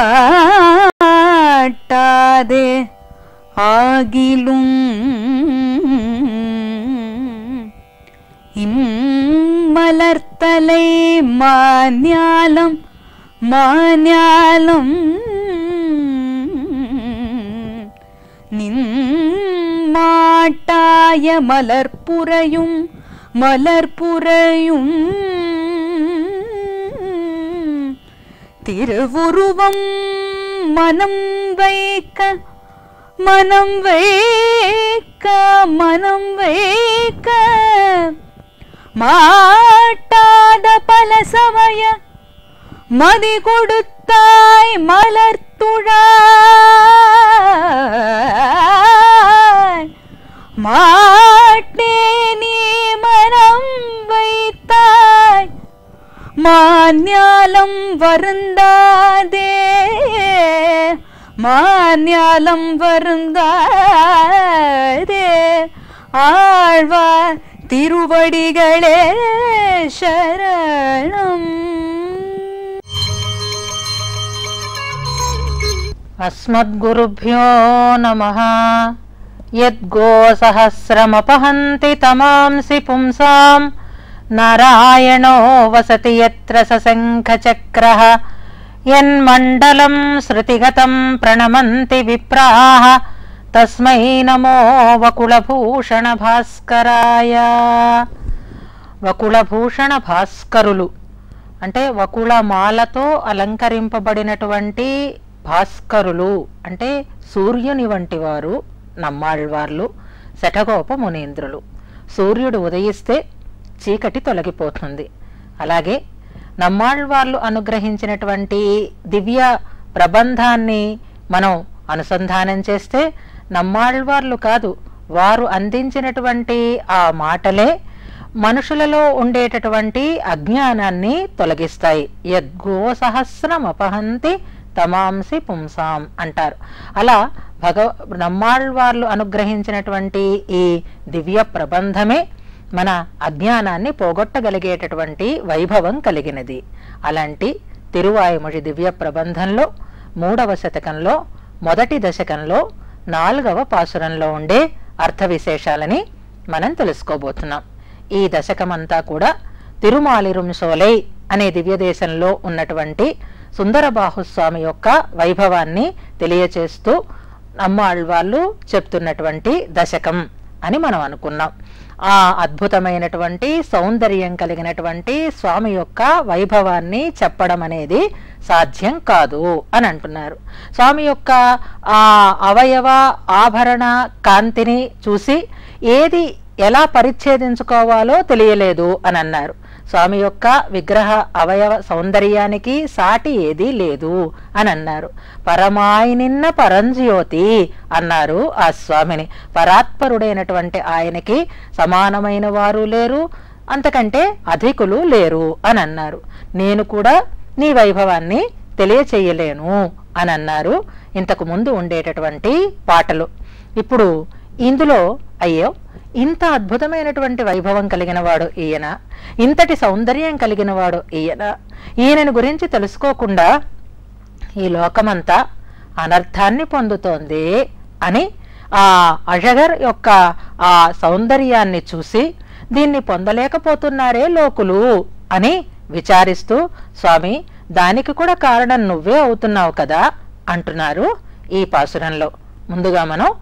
மாட்டாதே ஆகிலும் இம்மலர்த்தலை மாஞாலம் மாஞாலம் நின்மாட்டாய மலர்புறையும் மலர்புறையும் திருவுருவம் மனம் வைக்க மனம் வைக்க மனம் வைக்க மாட்டாத பல சமய மதி கொடுத்தாய் மலர்த்துழாய் மாட்டே நீ மனம் வைத்தாய் மான்யாலம் வருந்தாதே மான்யாலம் வருந்தாதே ஆழ்வார் திருவடிகளே சரணம் अस्मद्गुरुभ्यो नमः यद्गोसहस्रमपहन्ति तमांसि पुंसां नारायणो वसति यत्र सशङ्खचक्रः यन्मण्डलं श्रुतिगतं प्रणमन्ति विप्राः तस्मै नमो వకుళభూషణభాస్కరాయ వకుళభూషణ భాస్కరులు అంటే వకుళమాలతో అలంకరింపబడినటువంటి భాస్కరులు అంటే సూర్యుని వంటి వారు నమ్మాళ్వార్లు శఠగోప మునీంద్రులు సూర్యుడు ఉదయిస్తే చీకటి తొలగిపోతుంది అలాగే నమ్మాళ్వార్లు అనుగ్రహించినటువంటి దివ్య ప్రబంధాన్ని మనం అనుసంధానం చేస్తే నమ్మాళ్వార్లు కాదు వారు అందించినటువంటి ఆ మాటలే మనుషులలో ఉండేటటువంటి అజ్ఞానాన్ని తొలగిస్తాయి యద్గో సహస్రం అపహంతి తమాంసి పుంసాం అంటారు అలా భగ నమ్మాళ్వార్లు అనుగ్రహించినటువంటి ఈ దివ్య ప్రబంధమే మన అజ్ఞానాన్ని పోగొట్టగలిగేటటువంటి వైభవం కలిగినది అలాంటి తిరువాయుమొഴി దివ్య ప్రబంధంలో మూడవ శతకంలో మొదటి దశకంలో నాలుగవ పాసురంలో ఉండే అర్థ విశేషాలని మనం తెలుసుకోబోతున్నాం ఈ దశకమంతా కూడా తిరుమాలిరుం సోలై అనే దివ్యదేశంలో ఉన్నటువంటి సుందరబాహుస్వామి యొక్క వైభవాన్ని తెలియచేస్తూ నమ్మాళ్వాళ్ళు చెప్తున్నటువంటి దశకం అని మనం అనుకున్నాం ఆ అద్భుతమైనటువంటి సౌందర్యం కలిగినటువంటి స్వామి యొక్క వైభవాన్ని చెప్పడం అనేది సాధ్యం కాదు అని అంటున్నారు స్వామి యొక్క ఆ అవయవ ఆభరణ కాంతిని చూసి ఏది ఎలా పరిచ్ఛేదించుకోవాలో తెలియలేదు అని అన్నారు స్వామి యొక్క విగ్రహ అవయవ సౌందర్యానికి సాటి ఏదీ లేదు అని అన్నారు పరమాయి నిన్న పరంజ్యోతి అన్నారు ఆ స్వామిని పరాత్పరుడైనటువంటి ఆయనకి సమానమైన వారు లేరు అంతకంటే అధికులు లేరు అని అన్నారు నేను కూడా నీ వైభవాన్ని తెలియచేయలేను అని అన్నారు ఇంతకు ముందు ఉండేటటువంటి పాటలు ఇప్పుడు ఇందులో అయ్యో ఇంత అద్భుతమైనటువంటి వైభవం కలిగిన వాడు ఈయన ఇంతటి సౌందర్యం కలిగిన వాడు ఈయన ఈయనను గురించి తెలుసుకోకుండా ఈ లోకమంతా అనర్థాన్ని పొందుతోంది అని ఆ అజగర్ యొక్క ఆ సౌందర్యాన్ని చూసి దీన్ని పొందలేకపోతున్నారే లోకులు అని విచారిస్తూ స్వామి దానికి కూడా కారణం నువ్వే అవుతున్నావు కదా అంటున్నారు ఈ పాసురంలో ముందుగా మనం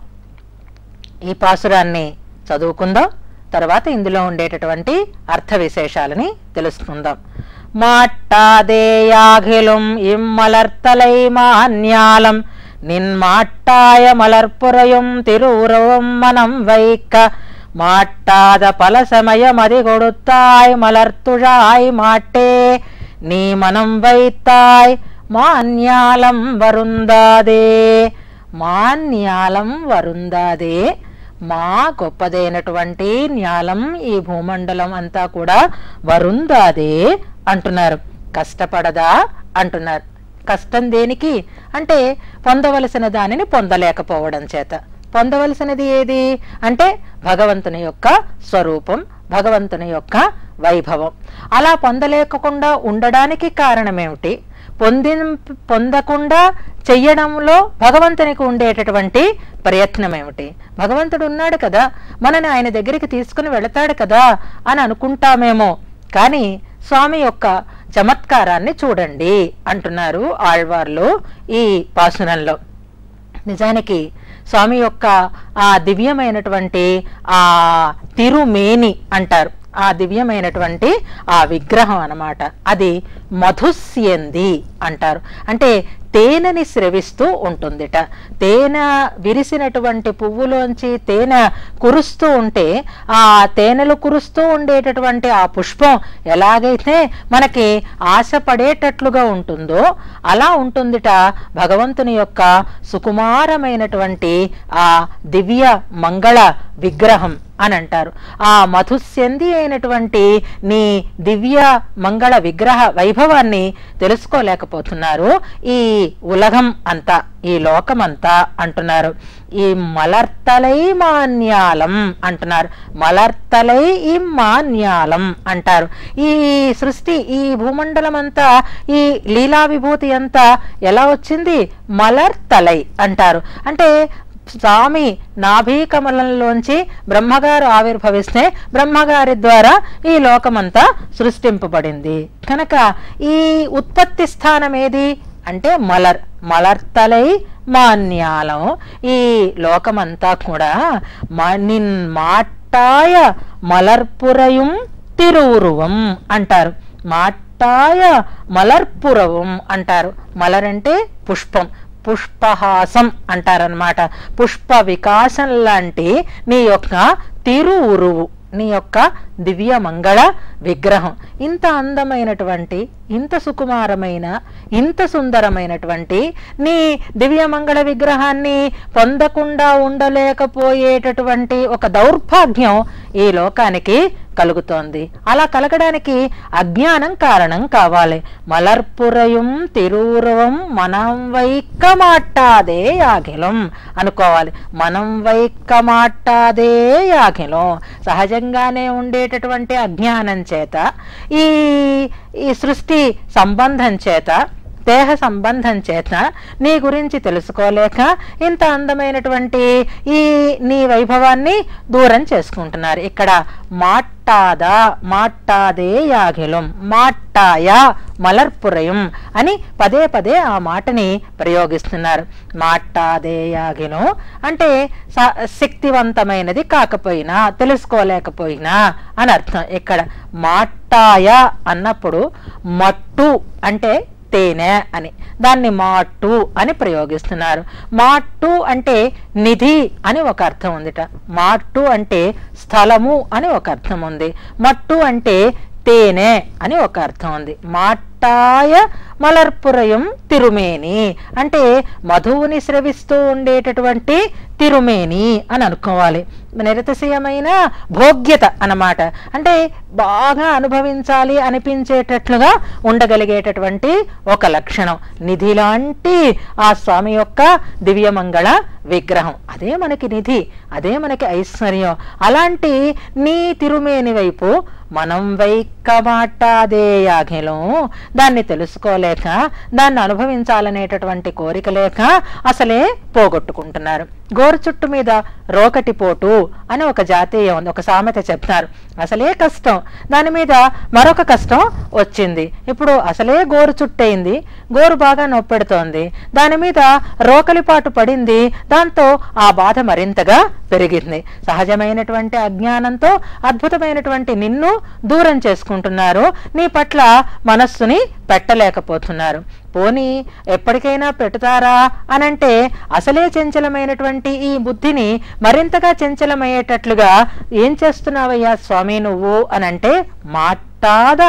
ఈ పాసురాన్ని చదువుకుందాం తర్వాత ఇందులో ఉండేటటువంటి అర్థ విశేషాలని తెలుసుకుందాం மாட்டாதேயாகிலும் இம்மலர்த்தலை மான்யாலம் நின் மாட்டாய மலர்ப்புறையும் திருவுருவும் மனம் வைக்க மாட்டாத பல சமயம் அதி கொடுத்தாய் மலர்த்துழாய் மாட்டே நீ மனம் வைத்தாய் மான்யாலம் வருந்தாదే మాన్యాలం వరుందాదే మా గొప్పదైనటువంటి న్యాలం ఈ భూమండలం అంతా కూడా వరుందాదే అంటున్నారు కష్టపడదా అంటున్నారు కష్టం దేనికి అంటే పొందవలసిన దానిని పొందలేకపోవడం చేత పొందవలసినది ఏది అంటే భగవంతుని యొక్క స్వరూపం భగవంతుని యొక్క వైభవం అలా పొందలేకుండా ఉండడానికి కారణమేమిటి పొంది పొందకుండా చెయ్యడంలో భగవంతునికి ఉండేటటువంటి ప్రయత్నం ఏమిటి భగవంతుడు ఉన్నాడు కదా మనని ఆయన దగ్గరికి తీసుకుని వెళతాడు కదా అని అనుకుంటామేమో కానీ స్వామి యొక్క చమత్కారాన్ని చూడండి అంటున్నారు ఆళ్వార్లు ఈ పాసునంలో నిజానికి స్వామి యొక్క ఆ దివ్యమైనటువంటి ఆ తిరుమేని అంటారు ఆ దివ్యమైనటువంటి ఆ విగ్రహం అన్నమాట అది మధుస్యంది అంటారు అంటే తేనెని స్రవిస్తూ ఉంటుందిట తేనె విరిసినటువంటి పువ్వులోంచి తేనె కురుస్తూ ఉంటే ఆ తేనెలు కురుస్తూ ఉండేటటువంటి ఆ పుష్పం ఎలాగైతే మనకి ఆశపడేటట్లుగా ఉంటుందో అలా ఉంటుందిట భగవంతుని యొక్క సుకుమారమైనటువంటి ఆ దివ్య మంగళ విగ్రహం అని అంటారు ఆ మధుస్యంది అయినటువంటి నీ దివ్య మంగళ విగ్రహ వైభవాన్ని తెలుసుకోలేకపోతున్నారు ఈ ఉలగం అంతా ఈ లోకమంతా అంటున్నారు ఈ మలర్తలై మాన్యాలం అంటున్నారు మలర్తలై ఈ మాన్యాలం అంటారు ఈ సృష్టి ఈ భూమండలం అంతా ఈ లీలా విభూతి అంతా ఎలా వచ్చింది మలర్తలై అంటారు అంటే స్వామి నాభీకమలంలోంచి బ్రహ్మగారు ఆవిర్భవిస్తే బ్రహ్మగారి ద్వారా ఈ లోకమంతా సృష్టింపబడింది కనుక ఈ ఉత్పత్తి స్థానం ఏది అంటే మలర్ మలర్తలై మాన్యాలం ఈ లోకమంతా కూడా మ- నిన్ మాట్టాయ మలర్పురయుం తిరువురువం అంటారు మాట్టాయ మలర్పురవం అంటారు మలర్ అంటే పుష్పం పుష్పహాసం అంటారనమాట పుష్ప వికాసం లాంటి నీ యొక్క తిరు ఉరువు నీ యొక్క దివ్య మంగళ విగ్రహం ఇంత అందమైనటువంటి ఇంత సుకుమారమైన ఇంత సుందరమైనటువంటి నీ దివ్య మంగళ విగ్రహాన్ని పొందకుండా ఉండలేకపోయేటటువంటి ఒక దౌర్భాగ్యం ఈ లోకానికి కలుగుతోంది అలా కలగడానికి అజ్ఞానం కారణం కావాలి మలర్పురయం తిరూరవం మనం వైక్క మాట్టాదే యాగిలం అనుకోవాలి మనం వైక్క మాట్టాదే యాగిలం సహజంగానే ఉండేటటువంటి అజ్ఞానం చేత ఈ ఈ సృష్టి సంబంధం చేత దేహ సంబంధం చేత నీ గురించి తెలుసుకోలేక ఇంత అందమైనటువంటి ఈ నీ వైభవాన్ని దూరం చేసుకుంటున్నారు ఇక్కడ మాట్టాదా మాట్టాదే యాగిలం మాట్టాయ మలర్పురయం అని పదే పదే ఆ మాటని ప్రయోగిస్తున్నారు మాట్టాదే యాగిలం అంటే స- శక్తివంతమైనది కాకపోయినా తెలుసుకోలేకపోయినా అని అర్థం ఇక్కడ మాట్టాయ అన్నప్పుడు మట్టు అంటే తేనె అని దాన్ని మాట్టు అని ప్రయోగిస్తున్నారు మాట్టు అంటే నిధి అని ఒక అర్థం ఉందిట మాట్టు అంటే స్థలము అని ఒక అర్థం ఉంది మట్టు అంటే తేనె అని ఒక అర్థం ఉంది మాట్టాయ మలర్పురయం తిరుమేని అంటే మధువుని స్రవిస్తూ ఉండేటటువంటి తిరుమేని అని అనుకోవాలి నిరతిశయమైన భోగ్యత అన్నమాట అంటే బాగా అనుభవించాలి అనిపించేటట్లుగా ఉండగలిగేటటువంటి ఒక లక్షణం నిధి లాంటి ఆ స్వామి యొక్క దివ్యమంగళ విగ్రహం అదే మనకి నిధి అదే మనకి ఐశ్వర్యం అలాంటి నీ తిరుమేని వైపు మనం వైక్కమాటాదే యాజ్ఞలం దాన్ని తెలుసుకోలేక దాన్ని అనుభవించాలనేటటువంటి కోరిక లేక అసలే పోగొట్టుకుంటున్నారు గోరు చుట్టు మీద రోకటి పోటు అని ఒక జాతీయం ఉంది ఒక సామెత చెప్తారు అసలే కష్టం దాని మీద మరొక కష్టం వచ్చింది ఇప్పుడు అసలే గోరు చుట్టయింది గోరు బాగా నొప్పెడుతోంది దాని మీద రోకలిపాటు పడింది దాంతో ఆ బాధ మరింతగా పెరిగింది సహజమైనటువంటి అజ్ఞానంతో అద్భుతమైనటువంటి నిన్ను దూరం చేసుకుంటున్నారు నీ పట్ల మనస్సుని పెట్టలేకపోతున్నారు పోనీ ఎప్పటికైనా పెడతారా అనంటే అసలే చంచలమైనటువంటి ఈ బుద్ధిని మరింతగా చంచలమయ్యేటట్లుగా ఏం చేస్తున్నావయ్యా స్వామి నువ్వు అనంటే మాట్టాద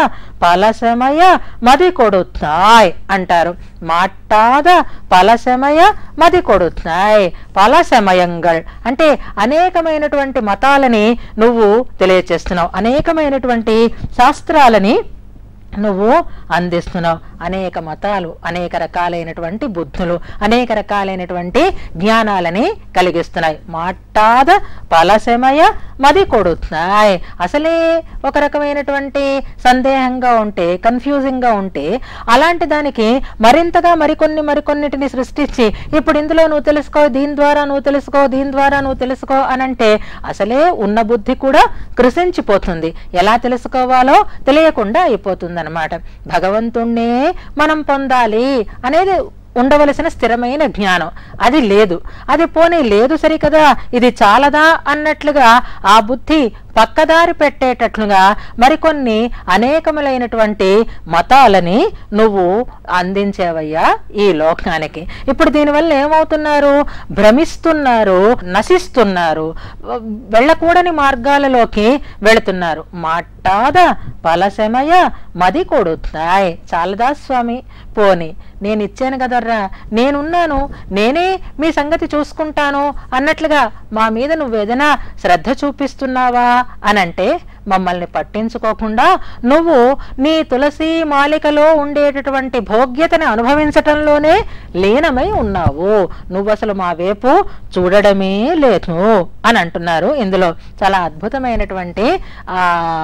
పలసమయ మది కొడుతాయ్ అంటారు మాట్టాద పలసమయ మది కొడుతాయ్ పలసమయంగల్ అంటే అనేకమైనటువంటి మతాలని నువ్వు తెలియచేస్తున్నావు అనేకమైనటువంటి శాస్త్రాలని నువ్వు అందిస్తున్నావు అనేక మతాలు అనేక రకాలైనటువంటి బుద్ధులు అనేక రకాలైనటువంటి జ్ఞానాలని కలిగిస్తున్నాయి మాట్టాద పలసమయ మది కొడుతున్నాయి అసలే ఒక రకమైనటువంటి సందేహంగా ఉంటే కన్ఫ్యూజింగ్ గా ఉంటే అలాంటి దానికి మరింతగా మరికొన్ని మరికొన్నిటిని సృష్టించి ఇప్పుడు ఇందులో నువ్వు తెలుసుకో దీని ద్వారా నువ్వు తెలుసుకో దీని ద్వారా నువ్వు తెలుసుకో అని అంటే అసలే ఉన్న బుద్ధి కూడా కృషించిపోతుంది ఎలా తెలుసుకోవాలో తెలియకుండా అయిపోతుంది అనమాట భగవంతుణ్ణే మనం పొందాలి అనేది ఉండవలసిన స్థిరమైన జ్ఞానం అది లేదు అది పోనీ లేదు సరికదా ఇది చాలదా అన్నట్లుగా ఆ బుద్ధి పక్కదారి పెట్టేటట్లుగా మరికొన్ని అనేకములైనటువంటి మతాలని నువ్వు అందించేవయ్యా ఈ లోకానికి ఇప్పుడు దీనివల్ల ఏమవుతున్నారు భ్రమిస్తున్నారు నశిస్తున్నారు వెళ్ళకూడని మార్గాలలోకి వెళుతున్నారు మాటాద పలసమయ మది కొడుతాయి చాలదా స్వామి పోని నేను ఇచ్చాను కదర్రా నేనున్నాను నేనే మీ సంగతి చూసుకుంటాను అన్నట్లుగా మా మీద నువ్వేదైనా శ్రద్ధ చూపిస్తున్నావా అనంటే మమ్మల్ని పట్టించుకోకుండా నువ్వు నీ తులసి మాలికలో ఉండేటటువంటి భోగ్యతని అనుభవించటంలోనే లీనమై ఉన్నావు నువ్వు అసలు మా వైపు చూడడమే లేదు అని అంటున్నారు ఇందులో చాలా అద్భుతమైనటువంటి ఆ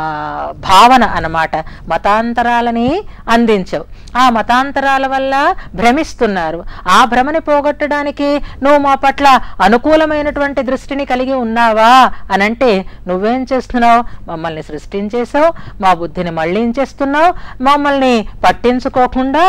భావన అన్నమాట మతాంతరాలని అందించవు ఆ మతాంతరాల వల్ల భ్రమిస్తున్నారు ఆ భ్రమని పోగొట్టడానికి నువ్వు మా పట్ల అనుకూలమైనటువంటి దృష్టిని కలిగి ఉన్నావా అనంటే నువ్వేం చేస్తున్నావు మమ్మల్ని సృష్టించేసావు మా బుద్ధిని మళ్ళించేస్తున్నావు మమ్మల్ని పట్టించుకోకుండా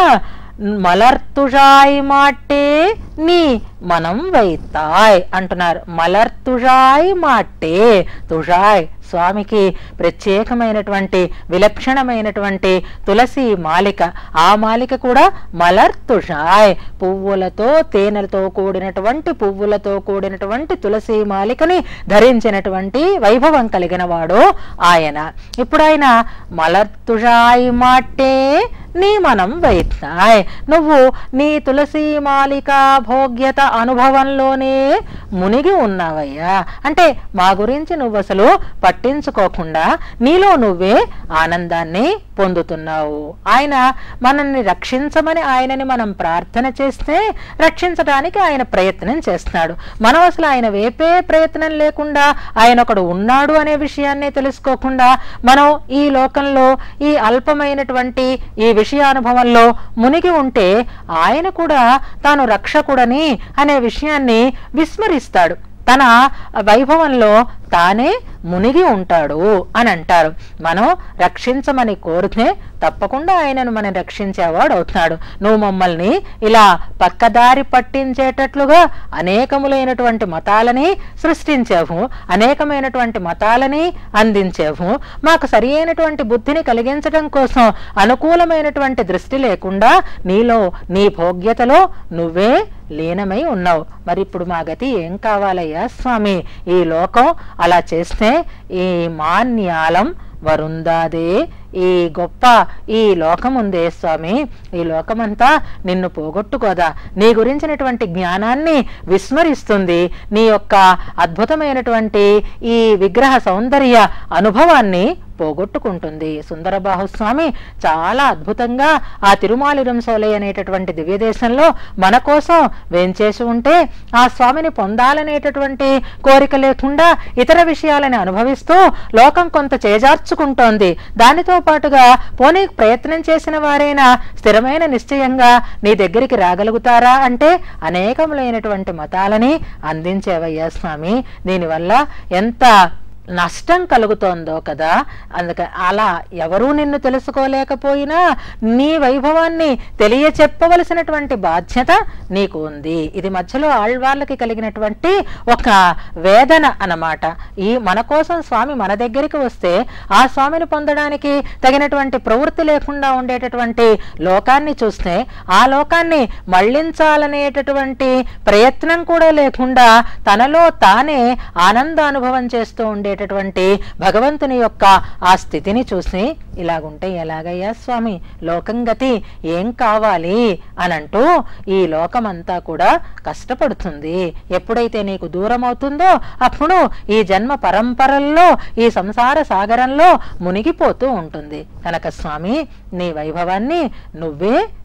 మలర్తుజాయ్ మాటే నీ మనం వైతాయ్ అంటున్నారు మలర్తుజాయ్ మాటే తుజాయ్ స్వామికి ప్రత్యేకమైనటువంటి విలక్షణమైనటువంటి తులసి మాలిక ఆ మాలిక కూడా మలర్ తుషాయ్ పువ్వులతో తేనెలతో కూడినటువంటి పువ్వులతో కూడినటువంటి తులసి మాలికని ధరించినటువంటి వైభవం కలిగిన వాడు ఆయన ఇప్పుడు ఆయన మలర్ తుషాయ్ మాటే నీ మనం వైత్నాయ్ నువ్వు నీ తులసి మాలిక భోగ్యత అనుభవంలోనే మునిగి ఉన్నావయ్యా అంటే మా గురించి నువ్వు అసలు పట్టించుకోకుండా నీలో నువ్వే ఆనందాన్ని పొందుతున్నావు ఆయన మనల్ని రక్షించమని ఆయనని మనం ప్రార్థన చేస్తే రక్షించడానికి ఆయన ప్రయత్నం చేస్తున్నాడు మనం అసలు ఆయన వేపే ప్రయత్నం లేకుండా ఆయన ఒకడు ఉన్నాడు అనే విషయాన్ని తెలుసుకోకుండా మనం ఈ లోకంలో ఈ అల్పమైనటువంటి ఈ విషయానుభవంలో మునిగి ఉంటే ఆయన కూడా తాను రక్షకుడని అనే విషయాన్ని విస్మరిస్తాడు తన వైభవంలో తానే మునిగి ఉంటాడు అని అంటారు మనం రక్షించమని కోరితే తప్పకుండా ఆయనను మనం రక్షించేవాడు అవుతున్నాడు నువ్వు మమ్మల్ని ఇలా పక్కదారి పట్టించేటట్లుగా అనేకములైనటువంటి మతాలని సృష్టించావు అనేకమైనటువంటి మతాలని అందించావు మాకు సరి అయినటువంటి బుద్ధిని కలిగించడం కోసం అనుకూలమైనటువంటి దృష్టి లేకుండా నీలో నీ భోగ్యతలో నువ్వే లీనమై ఉన్నావు మరి ఇప్పుడు మా గతి ఏం కావాలయ్యా స్వామి ఈ లోకం అలా చేస్తే ఈ మాన్యాలం వరుందాదే ఈ గొప్ప ఈ లోకం ఉందే స్వామి ఈ లోకమంతా నిన్ను పోగొట్టుకోదా నీ గురించినటువంటి జ్ఞానాన్ని విస్మరిస్తుంది నీ యొక్క అద్భుతమైనటువంటి ఈ విగ్రహ సౌందర్య అనుభవాన్ని పోగొట్టుకుంటుంది సుందర బాహుస్వామి చాలా అద్భుతంగా ఆ తిరుమాలిరం సోలై అనేటటువంటి దివ్యదేశంలో మన కోసం వేంచేసి ఉంటే ఆ స్వామిని పొందాలనేటటువంటి కోరిక లేకుండా ఇతర విషయాలని అనుభవిస్తూ లోకం కొంత చేజార్చుకుంటోంది దానితో పాటుగా పోనీ ప్రయత్నం చేసిన వారైనా స్థిరమైన నిశ్చయంగా నీ దగ్గరికి రాగలుగుతారా అంటే అనేకములైనటువంటి మతాలని అందించేవయ్యా స్వామి దీనివల్ల ఎంత నష్టం కలుగుతోందో కదా అందుక అలా ఎవరూ నిన్ను తెలుసుకోలేకపోయినా నీ వైభవాన్ని తెలియచెప్పవలసినటువంటి బాధ్యత నీకు ఉంది ఇది మధ్యలో ఆళ్వార్లకి కలిగినటువంటి ఒక వేదన అన్నమాట ఈ మన కోసం స్వామి మన దగ్గరికి వస్తే ఆ స్వామిని పొందడానికి తగినటువంటి ప్రవృత్తి లేకుండా ఉండేటటువంటి లోకాన్ని చూస్తే ఆ లోకాన్ని మళ్లించాలనేటటువంటి ప్రయత్నం కూడా లేకుండా తనలో తానే ఆనందానుభవం చేస్తూ ఉండే ఉండేటటువంటి భగవంతుని యొక్క ఆ స్థితిని చూసి ఇలాగుంటే ఎలాగయ్యా స్వామి లోకం గతి ఏం కావాలి అనంటూ ఈ లోకమంతా కూడా కష్టపడుతుంది ఎప్పుడైతే నీకు దూరం అవుతుందో అప్పుడు ఈ జన్మ పరంపరల్లో ఈ సంసార సాగరంలో మునిగిపోతూ ఉంటుంది కనుక స్వామి నీ వైభవాన్ని నువ్వే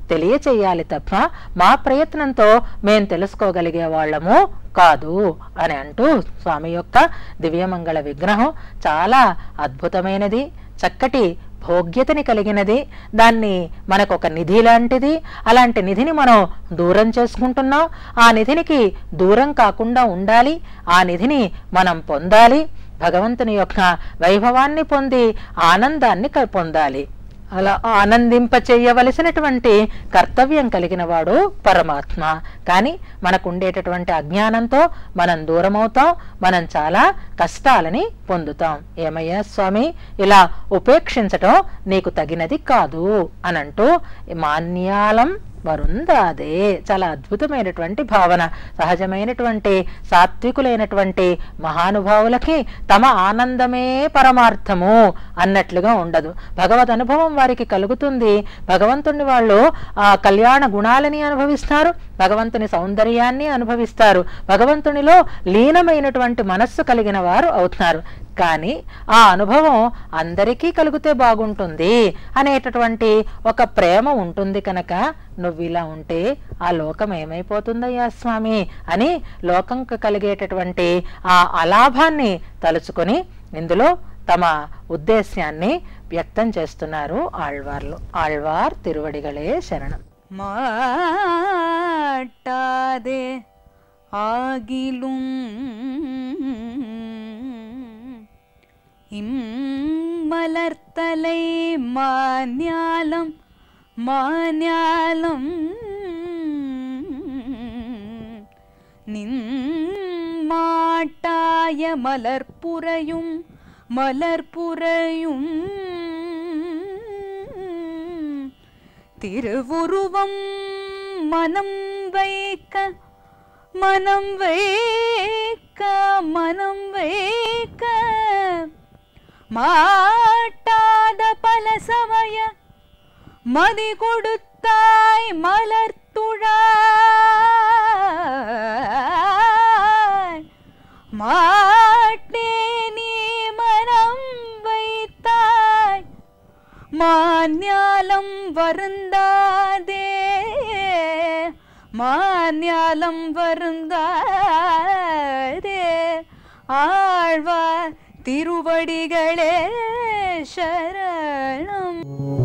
తెలియచేయాలి తప్ప మా ప్రయత్నంతో మేం తెలుసుకోగలిగే వాళ్ళము కాదు అని అంటూ స్వామి యొక్క దివ్యమంగళ విగ్రహం చాలా అద్భుతమైనది చక్కటి భోగ్యతని కలిగినది దాన్ని మనకు ఒక నిధి లాంటిది అలాంటి నిధిని మనం దూరం చేసుకుంటున్నాం ఆ నిధినికి దూరం కాకుండా ఉండాలి ఆ నిధిని మనం పొందాలి భగవంతుని యొక్క వైభవాన్ని పొంది ఆనందాన్ని క- పొందాలి అలా ఆనందింప చేయవలసినటువంటి కర్తవ్యం కలిగిన వాడు పరమాత్మ కానీ మనకు ఉండేటటువంటి అజ్ఞానంతో మనం దూరమవుతాం మనం చాలా కష్టాలని పొందుతాం ఏమయ్యా స్వామి ఇలా ఉపేక్షించటం నీకు తగినది కాదు అనంటూ మాన్యాలం వరుందాదే చాలా అద్భుతమైనటువంటి భావన సహజమైనటువంటి సాత్వికులైనటువంటి మహానుభావులకి తమ ఆనందమే పరమార్థము అన్నట్లుగా ఉండదు భగవద్ అనుభవం వారికి కలుగుతుంది భగవంతుని వాళ్ళు ఆ కళ్యాణ గుణాలని అనుభవిస్తారు భగవంతుని సౌందర్యాన్ని అనుభవిస్తారు భగవంతునిలో లీనమైనటువంటి మనస్సు కలిగిన వారు అవుతున్నారు కానీ ఆ అనుభవం అందరికీ కలిగితే బాగుంటుంది అనేటటువంటి ఒక ప్రేమ ఉంటుంది కనుక నువ్వు ఇలా ఉంటే ఆ లోకం ఏమైపోతుందయ్యా స్వామి అని లోకంకు కలిగేటటువంటి ఆ అలాభాన్ని తలుచుకొని ఇందులో తమ ఉద్దేశ్యాన్ని వ్యక్తం చేస్తున్నారు ఆళ్వార్లు ఆళ్వార్ తిరువడిగలే శరణం மாட்டாதே ஆகிலும் இம்மலர்த்தலை மான்யாலம் மான்யாலம் நின்மாட்டாய மலர்புறையும் மலர்புறையும் திருவுருவம் மனம் வைக்க மனம் வைக்க மனம் வைக்க மாட்டாத பல சமய மதி கொடுத்தாய் மலர்த்துழாய் மாட்டே நீ மனம் வைத்தாய் மான்யாலம் வருந்தாதே மான்யாலம் வருந்தாதே ஆழ்வார் திருவடிகளே சரணம்